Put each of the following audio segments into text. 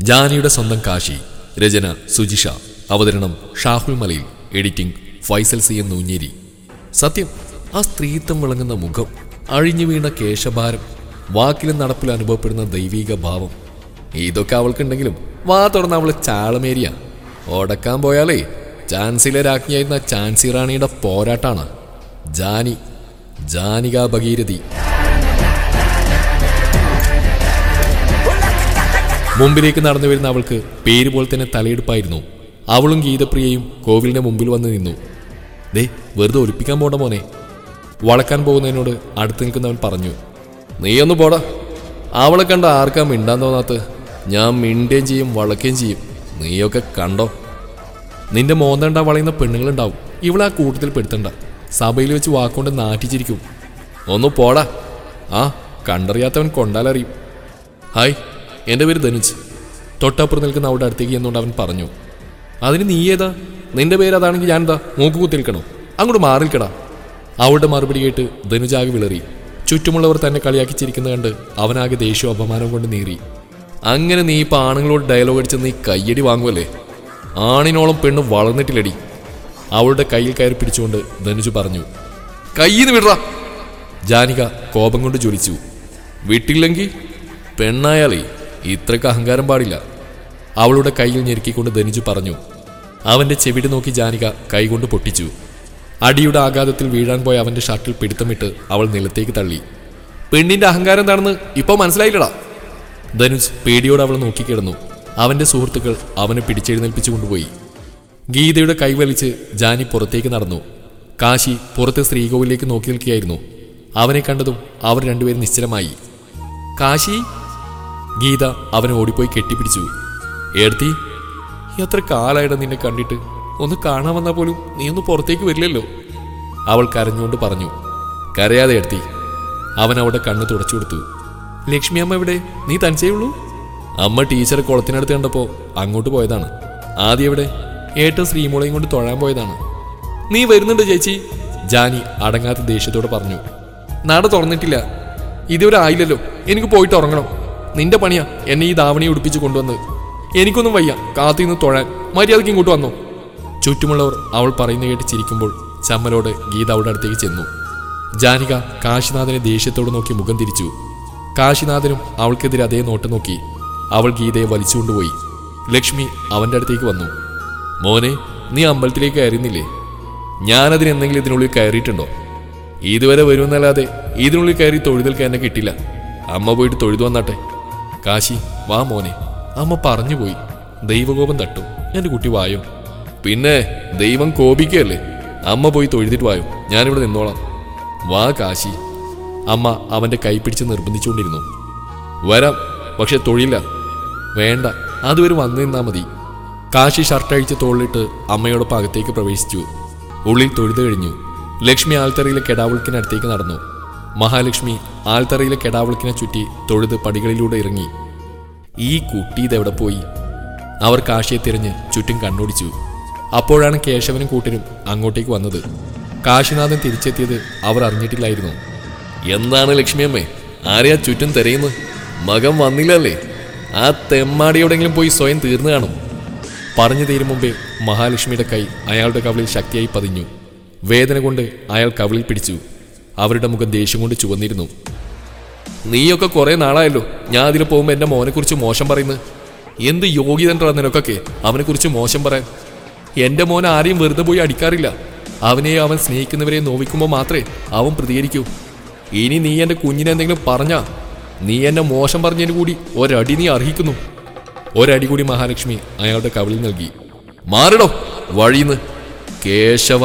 ജാനിയുടെ സ്വന്തം കാശി രചന സുജിഷ അവതരണം Shahul Malayil editing Faisal C N Noonjeri സത്യം ആ സ്ത്രീത്വം വിളങ്ങുന്ന മുഖം അഴിഞ്ഞു വീണ കേശഭാരം വാക്കിലും നടപ്പിലും അനുഭവപ്പെടുന്ന ദൈവീക ഭാവം ഇതൊക്കെ അവൾക്കുണ്ടെങ്കിലും വാ തുറന്ന് അവള് ചാളമേരിയ ഓടക്കാൻ പോയാലേ ചാൻസിലെ രാജ്ഞിയായിരുന്ന ചാൻസി റാണിയുടെ പോരാട്ടാണ് ജാനി ജാനിക ഭഗീരഥി മുമ്പിലേക്ക് നടന്നു വരുന്ന അവൾക്ക് പേര് പോലെ തന്നെ തലയെടുപ്പായിരുന്നു അവളും ഗീതപ്രിയയും കോവിലിന്റെ മുമ്പിൽ വന്ന് നിന്നു ദേ വെറുതെ ഒലിപ്പിക്കാൻ പോണ്ട മോനെ വളക്കാൻ പോകുന്നതിനോട് അടുത്ത് നിൽക്കുന്നവൻ പറഞ്ഞു നീയൊന്ന് പോടാ അവളെ കണ്ട ആർക്കാ മിണ്ടാൻ തോന്നാത്ത ഞാൻ മിണ്ടുകയും ചെയ്യും വളക്കുകയും ചെയ്യും നീയൊക്കെ കണ്ടോ നിന്റെ മോന്തണ്ട വളയുന്ന പെണ്ണുങ്ങളുണ്ടാവും ഇവളെ ആ കൂട്ടത്തിൽ പെടുത്തണ്ട സഭയിൽ വെച്ച് വാക്കുകൊണ്ട് നാറ്റിച്ചിരിക്കും ഒന്ന് പോടാ ആ കണ്ടറിയാത്തവൻ കൊണ്ടാലറിയും ഹായ് എൻ്റെ പേര് ധനുജ് തൊട്ടപ്പുറം നിൽക്കുന്ന അവളുടെ അടുത്തേക്ക് എന്നുകൊണ്ട് അവൻ പറഞ്ഞു അതിന് നീ ഏതാ നിന്റെ പേര് അതാണെങ്കിൽ ഞാൻ എന്താ മൂക്ക് കുത്തി നിൽക്കണോ അങ്ങോട്ട് മാറിൽക്കടാ അവളുടെ മറുപടി കേട്ട് ധനുജാകെ വിളറി ചുറ്റുമുള്ളവർ തന്നെ കളിയാക്കി ചിരിക്കുന്ന കണ്ട് അവനാകെ ദേഷ്യവും അപമാനവും കൊണ്ട് നീറി അങ്ങനെ നീ ഇപ്പൊ ആണുങ്ങളോട് ഡയലോഗ് അടിച്ച് നീ കയ്യടി വാങ്ങുമല്ലേ ആണിനോളം പെണ്ണ് വളർന്നിട്ടില്ലടി അവളുടെ കയ്യിൽ കയറി പിടിച്ചുകൊണ്ട് ധനുജ് പറഞ്ഞു കയ്യിന്ന് വിടറ ജാനിക കോപം കൊണ്ട് ജ്വലിച്ചു വിട്ടില്ലെങ്കിൽ പെണ്ണായാലേ ഇത്രക്ക് അഹങ്കാരം പാടില്ല അവളുടെ കയ്യിൽ ഞെരുക്കിക്കൊണ്ട് ധനുജ് പറഞ്ഞു അവന്റെ ചെവിടി നോക്കി ജാനിക കൈകൊണ്ട് പൊട്ടിച്ചു അടിയുടെ ആഘാതത്തിൽ വീഴാൻ പോയ അവന്റെ ഷർട്ടിൽ പിടുത്തമിട്ട് അവൾ നിലത്തേക്ക് തള്ളി പെണ്ണിന്റെ അഹങ്കാരം എന്താണെന്ന് ഇപ്പൊ മനസ്സിലായില്ലടാ ധനുജ് പേടിയോടെ അവൾ നോക്കിക്കിടന്നു അവന്റെ സുഹൃത്തുക്കൾ അവനെ പിടിച്ചെഴുന്നേൽപ്പിച്ചു കൊണ്ടുപോയി ഗീതയുടെ കൈവലിച്ച് ജാനി പുറത്തേക്ക് നടന്നു കാശി പുറത്തെ ശ്രീകോവിലേക്ക് നോക്കി നിൽക്കുകയായിരുന്നു അവനെ കണ്ടതും അവർ രണ്ടുപേരും നിശ്ചലമായി കാശി ഗീത അവനെ ഓടിപ്പോയി കെട്ടിപ്പിടിച്ചു ഏർത്തി എത്ര കാലായിട നിന്നെ കണ്ടിട്ട് ഒന്ന് കാണാൻ വന്നാൽ പോലും നീ ഒന്ന് പുറത്തേക്ക് വരില്ലല്ലോ അവൾ കരഞ്ഞുകൊണ്ട് പറഞ്ഞു കരയാതെ എടുത്തി അവൻ അവളുടെ കണ്ണ് തുടച്ചു കൊടുത്തു ലക്ഷ്മി അമ്മ എവിടെ നീ തനിച്ചേ ഉള്ളൂ അമ്മ ടീച്ചറെ കുളത്തിനടുത്ത് കണ്ടപ്പോൾ അങ്ങോട്ട് പോയതാണ് ആദ്യം എവിടെ ഏട്ടൻ ശ്രീമോളയും കൊണ്ട് തൊഴാൻ പോയതാണ് നീ വരുന്നുണ്ട് ചേച്ചി ജാനി അടങ്ങാത്ത ദേഷ്യത്തോടെ പറഞ്ഞു നട തുറന്നിട്ടില്ല ഇതുവരെ ആയില്ലല്ലോ എനിക്ക് പോയിട്ട് ഉറങ്ങണം നിന്റെ പണിയാ എന്നെ ഈ ധാവണി ഉടുപ്പിച്ച് കൊണ്ടുവന്ന് എനിക്കൊന്നും വയ്യ കാത്തിന്ന് തൊഴാൻ മര്യാദയ്ക്ക് ഇങ്ങോട്ട് വന്നോ ചുറ്റുമുള്ളവർ അവൾ പറയുന്ന കേട്ട് ചിരിക്കുമ്പോൾ ചമ്മലോട് ഗീത അവളുടെ അടുത്തേക്ക് ചെന്നു ജാനിക കാശിനാഥനെ ദേഷ്യത്തോട് നോക്കി മുഖം തിരിച്ചു കാശിനാഥനും അവൾക്കെതിരെ അതേ നോട്ടം നോക്കി അവൾ ഗീതയെ വലിച്ചുകൊണ്ടുപോയി ലക്ഷ്മി അവന്റെ അടുത്തേക്ക് വന്നു മോനെ നീ അമ്പലത്തിലേക്ക് കയറുന്നില്ലേ ഞാനതിന് എന്തെങ്കിലും ഇതിനുള്ളിൽ കയറിയിട്ടുണ്ടോ ഇതുവരെ വരുമെന്നല്ലാതെ ഇതിനുള്ളിൽ കയറി തൊഴുതൽക്ക് എന്നെ കിട്ടില്ല അമ്മ പോയിട്ട് തൊഴുതു വന്നാട്ടെ കാശി വാ മോനെ അമ്മ പറഞ്ഞു പോയി ദൈവകോപം തട്ടും എന്റെ കുട്ടി വായോ പിന്നെ ദൈവം കോപിക്കുകയല്ലേ അമ്മ പോയി തൊഴുതിട്ട് വായോ ഞാനിവിടെ നിന്നോളാം വാ കാശി അമ്മ അവന്റെ കൈ പിടിച്ച് നിർബന്ധിച്ചുകൊണ്ടിരുന്നു വരാം പക്ഷെ തൊഴില്ല വേണ്ട അതുവരെ വന്നു നിന്നാ മതി കാശി ഷർട്ടഴിച്ച് തോളിലിട്ട് അമ്മയോടൊപ്പം അകത്തേക്ക് പ്രവേശിച്ചു ഉള്ളിൽ തൊഴുതു കഴിഞ്ഞു ലക്ഷ്മി ആൽത്തറയിലെ കെടാവുൾക്കിനടുത്തേക്ക് നടന്നു മഹാലക്ഷ്മി ആൽത്തറയിലെ കെടാവുൾക്കിനെ ചുറ്റി തൊഴുത് പടികളിലൂടെ ഇറങ്ങി ഈ കുട്ടി ഇതെവിടെ പോയി അവർ കാശിയെ തിരഞ്ഞ് ചുറ്റും കണ്ണോടിച്ചു അപ്പോഴാണ് കേശവനും കൂട്ടരും അങ്ങോട്ടേക്ക് വന്നത് കാശിനാഥൻ തിരിച്ചെത്തിയത് അവർ അറിഞ്ഞിട്ടില്ലായിരുന്നു എന്താണ് ലക്ഷ്മിയമ്മേ ആരെയാ ചുറ്റും തിരയുന്നത് മകൻ വന്നില്ലല്ലേ ആ തെമ്മാടി എവിടെയെങ്കിലും പോയി സ്വയം തീർന്നു കാണും പറഞ്ഞു തീരും മുമ്പേ മഹാലക്ഷ്മിയുടെ കൈ അയാളുടെ കവിളിൽ ശക്തിയായി പതിഞ്ഞു വേദന കൊണ്ട് അയാൾ കവിളിൽ പിടിച്ചു അവരുടെ മുഖം ദേഷ്യം കൊണ്ട് ചുവന്നിരുന്നു നീയൊക്കെ കുറെ നാളായല്ലോ ഞാൻ അതിൽ പോകുമ്പോൾ എന്റെ മോനെക്കുറിച്ച് മോശം പറയുന്നത് എന്ത് യോഗ്യതണ്ടാ നിനക്കൊക്കെ അവനെക്കുറിച്ച് മോശം പറയാൻ എന്റെ മോൻ ആരെയും വെറുതെ പോയി അടിക്കാറില്ല അവനെ അവൻ സ്നേഹിക്കുന്നവരെ നോവിക്കുമ്പോൾ മാത്രമേ അവൻ പ്രതികരിക്കൂ ഇനി നീ എന്റെ കുഞ്ഞിനെ എന്തെങ്കിലും പറഞ്ഞാ നീ എന്നെ മോശം പറഞ്ഞതിന് കൂടി ഒരടി നീ അർഹിക്കുന്നു ഒരടി കൂടി മഹാലക്ഷ്മി അയാളുടെ കവിളിൽ നൽകി മാറിടോ വഴിന്ന് കേശവ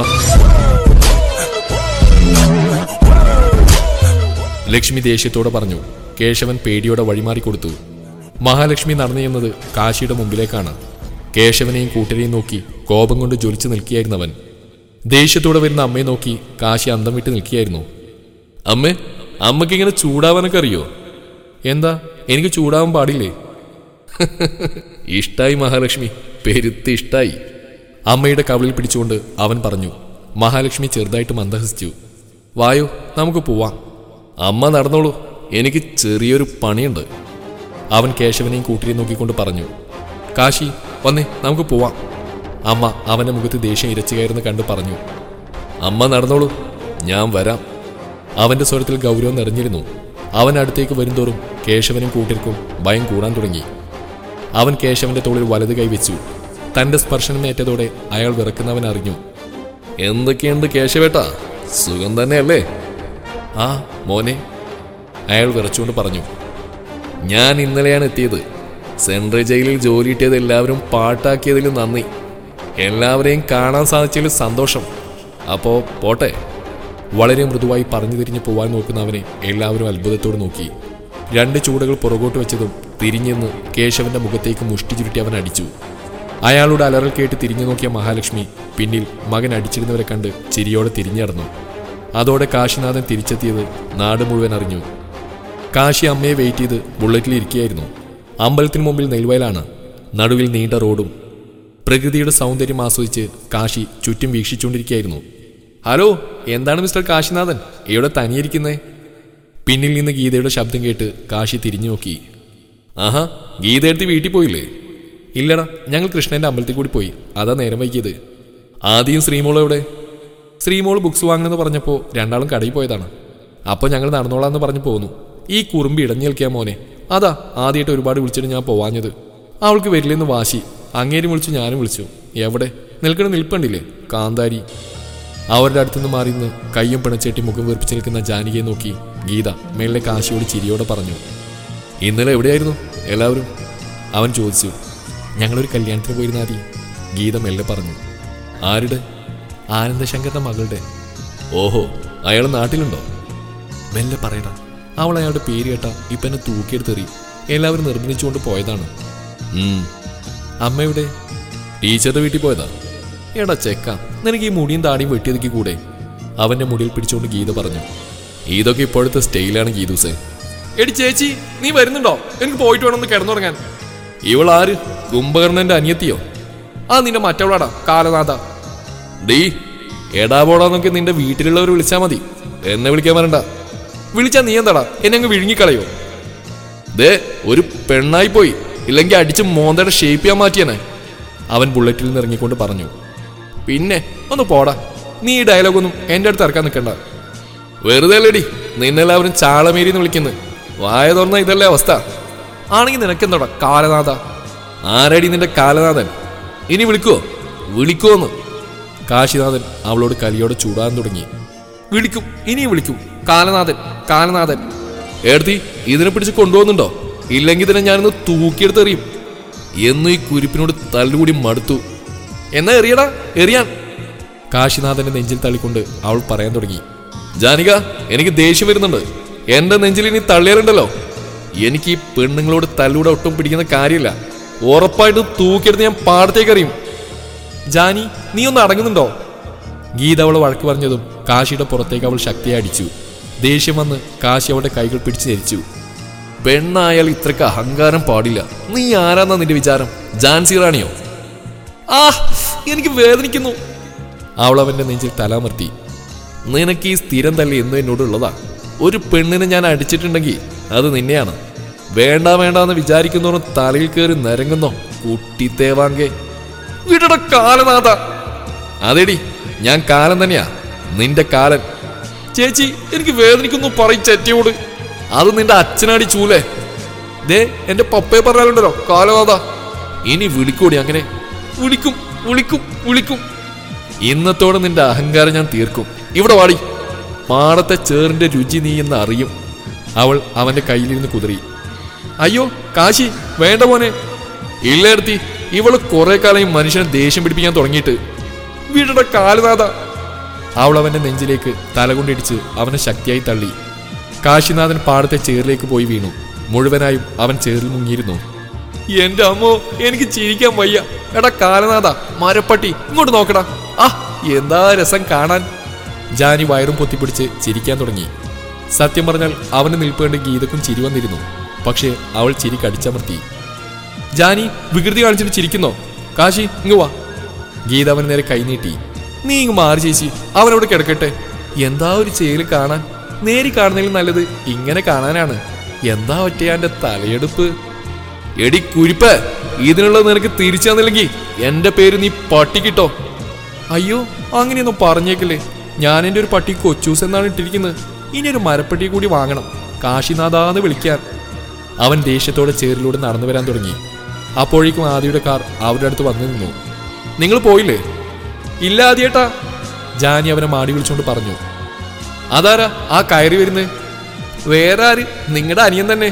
ലക്ഷ്മി ദേഷ്യത്തോടെ പറഞ്ഞു കേശവൻ പേടിയോടെ വഴിമാറി കൊടുത്തു മഹാലക്ഷ്മി നടന്നു ചെന്നത് കാശിയുടെ മുമ്പിലേക്കാണ് കേശവനെയും കൂട്ടരെയും നോക്കി കോപം കൊണ്ട് ജ്വലിച്ചു നിൽക്കുകയായിരുന്നവൻ ദേഷ്യത്തോടെ വരുന്ന അമ്മയെ നോക്കി കാശി അന്തം വിട്ട് നിൽക്കുകയായിരുന്നു അമ്മേ അമ്മയ്ക്ക് ഇങ്ങനെ ചൂടാവാനൊക്കെ അറിയോ എന്താ എനിക്ക് ചൂടാവാൻ പാടില്ലേ ഇഷ്ടായി മഹാലക്ഷ്മി പെരുത്ത് ഇഷ്ടായി അമ്മയുടെ കവിളിൽ പിടിച്ചുകൊണ്ട് അവൻ പറഞ്ഞു മഹാലക്ഷ്മി ചെറുതായിട്ട് മന്ദഹസിച്ചു വായോ നമുക്ക് പോവാം അമ്മ നടന്നോളൂ എനിക്ക് ചെറിയൊരു പണിയുണ്ട് അവൻ കേശവനെയും കൂട്ടിനെ നോക്കിക്കൊണ്ട് പറഞ്ഞു കാശി വന്നേ നമുക്ക് പോവാം അമ്മ അവന്റെ മുഖത്ത് ദേഷ്യം ഇരച്ചു കയറുന്ന കണ്ട് പറഞ്ഞു അമ്മ നടന്നോളൂ ഞാൻ വരാം അവന്റെ സ്വരത്തിൽ ഗൗരവം നിറഞ്ഞിരുന്നു അവൻ അടുത്തേക്ക് വരുംതോറും കേശവനും കൂട്ടിർക്കും ഭയം കൂടാൻ തുടങ്ങി അവൻ കേശവന്റെ തോളിൽ വലത് കൈവച്ചു തന്റെ സ്പർശനമേറ്റതോടെ അയാൾ വിറക്കുന്നവൻ അറിഞ്ഞു എന്തൊക്കെയുണ്ട് കേശവേട്ടാ സുഖം തന്നെയല്ലേ ആ മോനെ അയാൾ വിറച്ചുകൊണ്ട് പറഞ്ഞു ഞാൻ ഇന്നലെയാണ് എത്തിയത് സെൻട്രൽ ജയിലിൽ ജോലി കിട്ടിയത് എല്ലാവരും പാട്ടാക്കിയതിൽ നന്ദി എല്ലാവരെയും കാണാൻ സാധിച്ചതിൽ സന്തോഷം അപ്പോ പോട്ടെ വളരെ മൃദുവായി പറഞ്ഞു തിരിഞ്ഞു പോവാൻ നോക്കുന്ന അവനെ എല്ലാവരും അത്ഭുതത്തോട് നോക്കി രണ്ട് ചൂടുകൾ പുറകോട്ട് വെച്ചതും തിരിഞ്ഞെന്ന് കേശവന്റെ മുഖത്തേക്ക് മുഷ്ടി ചുരുട്ടി അവൻ അടിച്ചു അയാളുടെ അലറൽ കേട്ട് തിരിഞ്ഞു നോക്കിയ മഹാലക്ഷ്മി പിന്നിൽ മകൻ അടിച്ചിരുന്നവരെ കണ്ട് ചിരിയോടെ തിരിഞ്ഞടന്നു അതോടെ കാശിനാഥൻ തിരിച്ചെത്തിയത് നാട് മുഴുവൻ അറിഞ്ഞു കാശി അമ്മയെ വെയിറ്റ് ചെയ്ത് ബുള്ളറ്റിൽ ഇരിക്കുകയായിരുന്നു അമ്പലത്തിന് മുമ്പിൽ നെൽവയലാണ് നടുവിൽ നീണ്ട റോഡും പ്രകൃതിയുടെ സൗന്ദര്യം ആസ്വദിച്ച് കാശി ചുറ്റും വീക്ഷിച്ചുകൊണ്ടിരിക്കുകയായിരുന്നു ഹലോ എന്താണ് മിസ്റ്റർ കാശിനാഥൻ ഇവിടെ തനിയിരിക്കുന്നേ പിന്നിൽ നിന്ന് ഗീതയുടെ ശബ്ദം കേട്ട് കാശി തിരിഞ്ഞു നോക്കി ആഹാ ഗീത എടുത്ത് വീട്ടിൽ പോയില്ലേ ഇല്ലടാ ഞങ്ങൾ കൃഷ്ണന്റെ അമ്പലത്തിൽ കൂടി പോയി അതാ നേരം വൈകിയത് ആദ്യം ശ്രീമോൾ എവിടെ ശ്രീമോൾ ബുക്സ് വാങ്ങണമെന്ന് പറഞ്ഞപ്പോൾ രണ്ടാളും കടയിൽ പോയതാണ് അപ്പോൾ ഞങ്ങൾ നടന്നോളാന്ന് പറഞ്ഞു പോന്നു ഈ കുറുമ്പി ഇടഞ്ഞു നിൽക്കാൻ മോനെ അതാ ആദ്യമായിട്ട് ഒരുപാട് വിളിച്ചിട്ട് ഞാൻ പോവാഞ്ഞത് അവൾക്ക് വരില്ലെന്ന് വാശി അങ്ങേരും വിളിച്ചു ഞാനും വിളിച്ചു എവിടെ നിൽക്കണ നിൽപ്പണ്ടില്ലേ കാന്താരി അവരുടെ അടുത്തുനിന്ന് മാറി നിന്ന് കയ്യും പിണച്ചേട്ടി മുഖം വീർപ്പിച്ച് നിൽക്കുന്ന ജാനകിയെ നോക്കി ഗീത മേളിലെ കാശിയോട് ചിരിയോടെ പറഞ്ഞു ഇന്നലെ എവിടെയായിരുന്നു എല്ലാവരും അവൻ ചോദിച്ചു ഞങ്ങളൊരു കല്യാണത്തിന് പോയിരുന്ന ആദി ഗീത മെല്ലെ പറഞ്ഞു ആരുടെ ആനന്ദശങ്കറിന്റെ മകളുടെ ഓഹോ അയാൾ നാട്ടിലുണ്ടോ മെല്ലെ പറയടാ അവൾ അയാളുടെ പേര് കേട്ട ഇപ്പൊ എന്നെ തൂക്കിയെടുത്തെറിയും എല്ലാവരും നിർബന്ധിച്ചുകൊണ്ട് പോയതാണ് ഉം. അമ്മയുടെ ടീച്ചറുടെ വീട്ടിൽ പോയതാ എടാ ചെക്ക നിനക്ക് ഈ മുടിയും താടിയും വെട്ടിയൊതുക്കി കൂടെ അവന്റെ മുടിയിൽ പിടിച്ചുകൊണ്ട് ഗീത പറഞ്ഞു ഇതൊക്കെ ഇപ്പോഴത്തെ സ്റ്റൈലാണ് ഗീതൂസേ എടി ചേച്ചി നീ വരുന്നുണ്ടോ എനിക്ക് പോയിട്ട് വേണമെന്ന് കിടന്നുറങ്ങാൻ ഇവൾ ആര് കുംഭകർണന്റെ അനിയത്തിയോ ആ നിന്റെ മറ്റവളാടാ കാലനാഥ ഡീ എടാ പോടാന്നൊക്കെ നിന്റെ വീട്ടിലുള്ളവർ വിളിച്ചാ മതി എന്നെ വിളിക്കാൻ വരണ്ട വിളിച്ചാ നീ എന്താടാ എന്നെ അങ്ങ് വിഴുങ്ങിക്കളയോ ദേ ഒരു പെണ്ണായി പോയി ഇല്ലെങ്കിൽ അടിച്ച് മോന്തയുടെ ഷേപ്പ് ചെയ്യാൻ മാറ്റിയനെ അവൻ ബുള്ളറ്റിൽ നിന്ന് ഇറങ്ങിക്കൊണ്ട് പറഞ്ഞു പിന്നെ ഒന്ന് പോടാ നീ ഈ ഡയലോഗൊന്നും എൻ്റെ അടുത്ത് ഇറക്കാൻ നിൽക്കണ്ട വെറുതെ അല്ലേടി നിന്നെല്ലാവരും ചാളമേരി എന്ന് വിളിക്കുന്നത് വായ തുറന്ന ഇതല്ലേ അവസ്ഥ ആണെങ്കിൽ നിനക്കെന്താടാ കാലനാഥ ആരടി നിന്റെ കാലനാഥൻ ഇനി വിളിക്കുവോ വിളിക്കുവോന്ന് കാശിനാഥൻ അവളോട് കലിയോടെ ചൂടാൻ തുടങ്ങി വിളിക്കും ഇനിയും വിളിക്കും കാലനാഥൻ കാലനാഥൻ ഏടത്തി ഇതിനെ പിടിച്ച് കൊണ്ടുപോകുന്നുണ്ടോ ഇല്ലെങ്കിൽ ഇതിനെ ഞാനൊന്ന് തൂക്കിയെടുത്തെറിയും എന്നും ഈ കുരിപ്പിനോട് തല്ലുകൂടി മടുത്തു എന്നാ എറിയടാ എറിയാൻ കാശിനാഥന്റെ നെഞ്ചിൽ തള്ളിക്കൊണ്ട് അവൾ പറയാൻ തുടങ്ങി ജാനിക എനിക്ക് ദേഷ്യം വരുന്നുണ്ട് എന്റെ നെഞ്ചിൽ ഇനി തള്ളിയാലുണ്ടല്ലോ എനിക്ക് ഈ പെണ്ണുങ്ങളോട് തല്ലൂടെ ഒട്ടും പിടിക്കുന്ന കാര്യമില്ല ഉറപ്പായിട്ട് തൂക്കിയെടുത്ത് ഞാൻ പാടത്തേക്ക് എറിയും ജാനി നീ ഒന്ന് അടങ്ങുന്നുണ്ടോ ഗീത അവളെ വഴക്ക് പറഞ്ഞതും കാശിയുടെ പുറത്തേക്ക് അവൾ ശക്തിയെ അടിച്ചു ദേഷ്യം വന്ന് കാശി അവളുടെ കൈകൾ പിടിച്ചു ധരിച്ചു പെണ്ണായാൽ ഇത്രക്ക് അഹങ്കാരം പാടില്ല നീ ആരാന്നാ നിന്റെ വിചാരം ജാൻസി റാണിയോ ആ എനിക്ക് വേദനിക്കുന്നു അവൾ അവന്റെ നെഞ്ചിൽ തലാമർത്തി നിനക്ക് ഈ സ്ഥിരം തല്ലി എന്നും എന്നോടുള്ളതാ ഒരു പെണ്ണിനെ ഞാൻ അടിച്ചിട്ടുണ്ടെങ്കിൽ അത് നിന്നെയാണ് വേണ്ട വേണ്ട എന്ന് വിചാരിക്കുന്നോറും തലയിൽ കയറി നിരങ്ങുന്നോ കുട്ടിത്തേവാങ്കെ വിടട കാലനാഥ അതെടി ഞാൻ കാലൻ തന്നെയാ നിന്റെ കാലൻ ചേച്ചി എനിക്ക് വേദനിക്കുന്നു പറയും ചെറ്റിയോട് അത് നിന്റെ അച്ഛനാടി ചൂലേ ദേ എന്റെ പപ്പയെ പറഞ്ഞാലുണ്ടല്ലോ കാലനാഥ ഇനി വിളിക്കൂടി അങ്ങനെ വിളിക്കും വിളിക്കും വിളിക്കും ഇന്നത്തോടെ നിന്റെ അഹങ്കാരം ഞാൻ തീർക്കും ഇവിടെ വാടി പാടത്തെ ചേറിന്റെ രുചി നീ എന്ന് അറിയും അവൾ അവന്റെ കയ്യിലിരുന്ന് കുതിറി അയ്യോ കാശി വേണ്ട മോനെ ഇല്ലേടത്തി ഇവള് കുറെ കാലം ഈ മനുഷ്യനെ ദേഷ്യം പിടിപ്പിക്കാൻ തുടങ്ങിയിട്ട് വീടുടെ കാലുനാഥ അവൾ അവന്റെ നെഞ്ചിലേക്ക് തലകൊണ്ടിടിച്ച് അവനെ ശക്തിയായി തള്ളി കാശിനാഥൻ പാടത്തെ ചേറിലേക്ക് പോയി വീണു മുഴുവനായും അവൻ ചേറിൽ മുങ്ങിയിരുന്നു എന്റെ അമ്മോ എനിക്ക് ചിരിക്കാൻ വയ്യ എടാ കാലനാഥ മരപ്പട്ടി ഇങ്ങോട്ട് നോക്കടാ ആ എന്താ രസം കാണാൻ ജാനി വയറും പൊത്തിപ്പിടിച്ച് ചിരിക്കാൻ തുടങ്ങി സത്യം പറഞ്ഞാൽ അവന് നിൽപ്പേണ്ട ഗീതക്കും ചിരി വന്നിരുന്നു പക്ഷേ അവൾ ചിരി കടിച്ചമർത്തി ജാനി വികൃതി കാണിച്ചിട്ട് ചിരിക്കുന്നോ കാശി ഇങ്ങ് വാ ഗീത അവന് നേരെ കൈനീട്ടി നീ ഇങ്ങ് മാറി ചേച്ചി അവനവിടെ കിടക്കട്ടെ എന്താ ഒരു ചേല് കാണാൻ നേരി കാണുന്നതിൽ നല്ലത് ഇങ്ങനെ കാണാനാണ് എന്താ ഒറ്റയാന്റെ തലയെടുപ്പ് എടി കുരിപ്പ് ഇതിനുള്ളത് നിനക്ക് തിരിച്ചു തന്നില്ലെങ്കിൽ എന്റെ പേര് നീ പട്ടിക്കിട്ടോ അയ്യോ അങ്ങനെയൊന്നും പറഞ്ഞേക്കില്ലേ ഞാൻ എൻ്റെ ഒരു പട്ടി കൊച്ചൂസ് എന്നാണ് ഇട്ടിരിക്കുന്നത് ഇനി ഒരു മരപ്പട്ടി കൂടി വാങ്ങണം കാശിനാഥാന്ന് വിളിക്കാൻ അവൻ ദേഷ്യത്തോടെ ചേറിലൂടെ നടന്നു വരാൻ തുടങ്ങി അപ്പോഴേക്കും ആദിയുടെ കാർ അവരുടെ അടുത്ത് വന്നു നിന്നു നിങ്ങൾ പോയില്ലേ ഇല്ല ആദ്യേട്ടാ ജാനി അവനെ മാടി വിളിച്ചുകൊണ്ട് പറഞ്ഞു അതാരാ ആ കയറി വരുന്നത് വേറെ ആര് നിങ്ങളുടെ അനിയൻ തന്നെ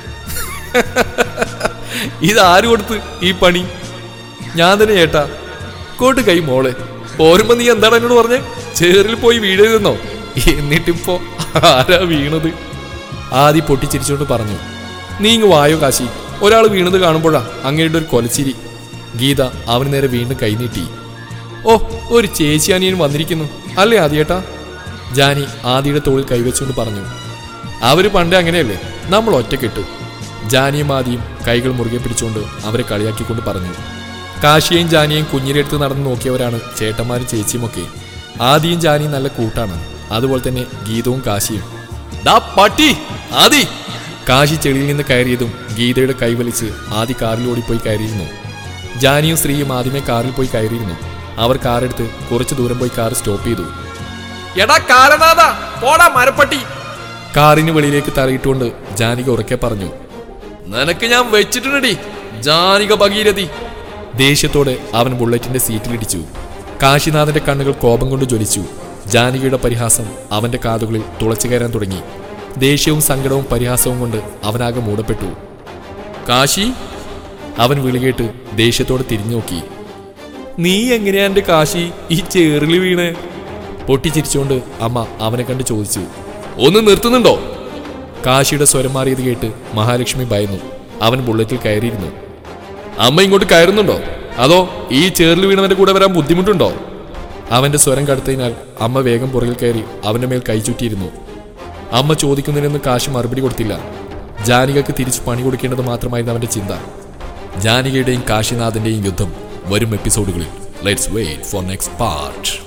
ഇതാര് കൊടുത്ത് ഈ പണി ഞാൻ തന്നെ ചേട്ടാ കോട്ട് കൈ മോളെ പോരുമ്പോ നീ എന്താണ് എന്നോട് പറഞ്ഞേ ചേറിൽ പോയി വീഴരുതെന്നോ എന്നിട്ടിപ്പോ ആരാ വീണത് ആദി പൊട്ടിച്ചിരിച്ചുകൊണ്ട് പറഞ്ഞു നീ ഇങ്ങ് വായോ കാശി ഒരാൾ വീണത് കാണുമ്പോഴാ അങ്ങയുടെ ഒരു കൊലച്ചിരി ഗീത അവന് നേരെ വീണ്ടും കൈനീട്ടി ഓ ഒരു ചേച്ചി അനിയൻ വന്നിരിക്കുന്നു അല്ലേ ആദിയേട്ടാ ജാനി ആദിയുടെ തോളിൽ കൈവച്ചുകൊണ്ട് പറഞ്ഞു അവര് പണ്ടേ അങ്ങനെയല്ലേ നമ്മൾ ഒറ്റക്കിട്ടു ജാനിയും ആദിയും കൈകൾ മുറുകെ പിടിച്ചുകൊണ്ട് അവരെ കളിയാക്കിക്കൊണ്ട് പറഞ്ഞു കാശിയെയും ജാനിയെയും കുഞ്ഞിലെടുത്ത് നടന്നു നോക്കിയവരാണ് ചേട്ടന്മാരും ചേച്ചിയുമൊക്കെ ആദിയും ജാനിയും നല്ല കൂട്ടാണ് അതുപോലെ തന്നെ ഗീതവും കാശിയും ദാ പട്ടി ആദി കാശി ചെളിയിൽ നിന്ന് കയറിയതും ഗീതയുടെ കൈവലിച്ച് ആദി കാറിൽ ഓടിപ്പോയി കയറിയിരുന്നു ജാനിയും സ്ത്രീയും ആദ്യമേ കാറിൽ പോയി കയറിയിരുന്നു അവർ കാറെടുത്ത് കുറച്ചു ദൂരം പോയി കാർ സ്റ്റോപ്പ് ചെയ്തു എടാ കാരനാഥ പോടാ മരപ്പട്ടി കാറിന് വെളിയിലേക്ക് തറയിട്ടുകൊണ്ട് ജാനിക ഉറക്കെ പറഞ്ഞു നിനക്ക് ഞാൻ വെച്ചിട്ടുണ്ടടി ജാനിക ഭഗീരഥി ദേഷ്യത്തോടെ അവൻ ബുള്ളറ്റിന്റെ സീറ്റിലിടിച്ചു കാശിനാഥന്റെ കണ്ണുകൾ കോപം കൊണ്ട് ജ്വലിച്ചു ജാനകിയുടെ പരിഹാസം അവന്റെ കാതുകളിൽ തുളച്ചു കയറാൻ തുടങ്ങി ദേഷ്യവും സങ്കടവും പരിഹാസവും കൊണ്ട് അവനാകെ മൂടപ്പെട്ടു കാശി അവൻ വിളികേട്ട് ദേഷ്യത്തോടെ തിരിഞ്ഞു നോക്കി നീ എങ്ങനെയാ എന്റെ കാശി ഈ ചേറിൽ വീണ് പൊട്ടിച്ചിരിച്ചുകൊണ്ട് അമ്മ അവനെ കണ്ട് ചോദിച്ചു ഒന്ന് നിർത്തുന്നുണ്ടോ കാശിയുടെ സ്വരം മാറിയത് കേട്ട് മഹാലക്ഷ്മി ഭയന്നു അവൻ ബുള്ളറ്റിൽ കയറിയിരുന്നു അമ്മ ഇങ്ങോട്ട് കയറുന്നുണ്ടോ അതോ ഈ ചേറിൽ വീണവന്റെ കൂടെ വരാൻ ബുദ്ധിമുട്ടുണ്ടോ അവന്റെ സ്വരം കടുത്തതിനാൽ അമ്മ വേഗം പുറകിൽ കയറി അവന്റെ മേൽ കൈ ചുറ്റിയിരുന്നു അമ്മ ചോദിക്കുന്നതിനൊന്നും കാശ് മറുപടി കൊടുത്തില്ല ജാനികക്ക് തിരിച്ചു പണി കൊടുക്കേണ്ടത് മാത്രമായിരുന്നു അവന്റെ ചിന്ത ജാനികയുടെയും കാശിനാഥന്റെയും യുദ്ധം വരും എപ്പിസോഡുകളിൽ let's wait for next part